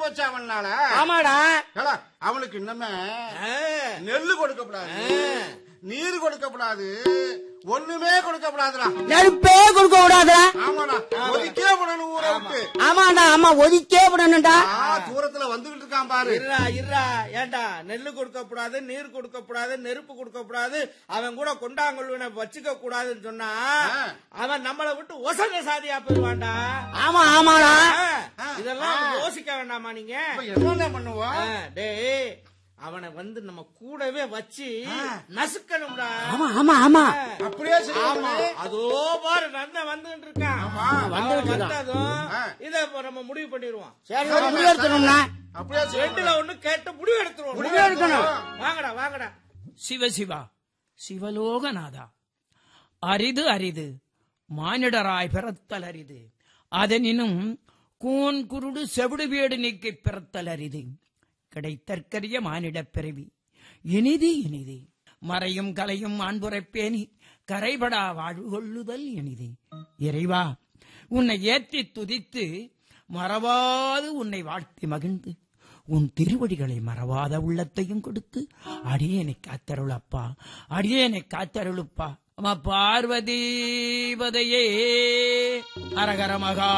போச்சு அவனால ஆமாடா ஏடா, அவனுக்கு இன்னமே நெல்லு கொடுக்கப்படாது நீர் கொடுக்கப்படாது ஒண்ணுமே கொடுக்கப்படாதுடா நெருப்பே கொடுக்க கூடாதுடா ஆமாடா ஒதுக்கே விடணும் ஊரை விட்டு ஆமாடா ஆமா ஒதுக்கே விடணும்டா ஆ, தூரத்துல வந்துகிட்டு இருக்கான் பாரு இருடா இருடா ஏண்டா நெல்லு கொடுக்க கூடாது நீர் கொடுக்க கூடாது நெருப்பு கொடுக்க கூடாது அவன் கூட கொண்டாங்கொள்வனை வச்சுக்க கூடாதுன்னு சொன்னா ஆ. அவன் நம்மளை விட்டு ஒசங்க சாதியா போயிருவான்டா ஆமா ஆமாடா ஆ, இதெல்லாம் அவனுக்கு யோசிக்க வேண்டாமா நீங்க இப்ப என்ன பண்ணுவோம் ஆ, டேய் அவனை வந்து நம்ம கூடவே வச்சு நசுக்கணும்டா ஆமா ஆமா ஆமா அப்படியே சரி ஆமா அதோ பாரு நந்த வந்துட்டு இருக்கான் அவன் வந்துகிட்டு இருக்கான். வந்ததும் ஆ. இத இப்ப நம்ம முடிவு பண்ணிடுவோம் சரி ஒரு முடிவு எடுத்துக்கணும்னா அப்படியே சரி ரெண்டுல ஒண்ணு கேட்டு முடிவு எடுத்துருவோம் முடிவு எடுக்கணும். வாங்கடா வாங்கடா சிவசிவா சிவலோகநாதா அரிது அரிது மானிடராய் பிறத்தல் அரிது அதனினும் கூன் குருடு செவிடு வீடு நீக்கி பிறத்தல் அரிது கிடைத்தற்கரிய மானிடப் பிறவி இனிது இனிது மறையும் கலையும் ஆண்புரைப்பேணி கரைபடா வாழ்வு கொள்ளுதல் இனிது இறைவா உன்னை ஏற்றி துதித்து மறவாது உன்னை வாழ்த்தி மகிழ்ந்து உன் திருவடிகளை மறவாத உள்ளத்தையும் கொடுத்து அடியேனை காத்தருளப்பா அடியேனை காத்தருளுப்பா அம்மா பார்வதீபதையே அரகர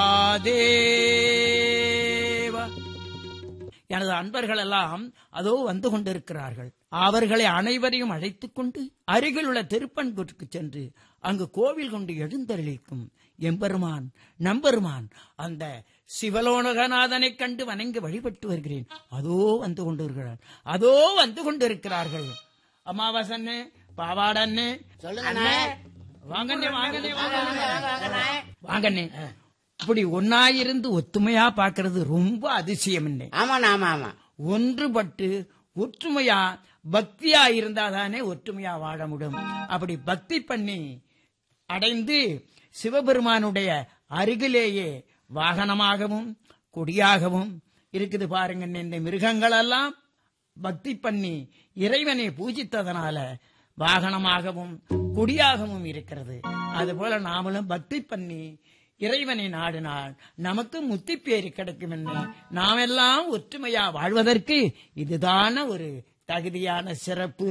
மகாதேவா எனது அன்பர்கள் எல்லாம் அதோ வந்து கொண்டிருக்கிறார்கள் அவர்களை அனைவரையும் அழைத்துக் கொண்டு அருகில் உள்ள திருப்பன்கூருக்கு சென்று அங்கு கோவில் கொண்டு எழுந்தருளிக்கும் எம்பெருமான் நம்பெருமான் அந்த சிவலோனகநாதனைக் கண்டு வணங்கி வழிபட்டு வருகிறேன் அதோ வந்து கொண்டிருக்கிறார் அதோ வந்து கொண்டிருக்கிறார்கள் அமாவாசன்னு பாவாடன்னு சொல்லுங்கண்ணே. வாங்கண்ணே வாங்கண்ணே வாங்கண்ணே வாங்கண்ணே இப்படி ஒன்னாயிருந்து ஒத்துமையா பாக்குறது ரொம்ப அதிசயம் என்ன ஆமாண்ணா ஆமா ஆமா ஒன்றுபட்டு ஒற்றுமையா பக்தியா இருந்தாதானே ஒற்றுமையா வாழ முடியும் அப்படி பக்தி பண்ணி அடைந்து சிவபெருமானுடைய அருகிலேயே வாகனமாகவும் கொடியாகவும் இருக்குது பாருங்க இந்த மிருகங்கள் எல்லாம் பக்தி பண்ணி இறைவனை பூஜித்ததனால வாகனமாகவும் கொடியாகவும் இருக்கிறது அதுபோல நாமளும் பக்தி பண்ணி இறைவனை நாடினால் நமக்கு முத்தி பேரு கிடைக்கும் என்று நாமெல்லாம் ஒற்றுமையா வாழ்வதற்கு இதுதான ஒரு தகுதியான சிறப்பு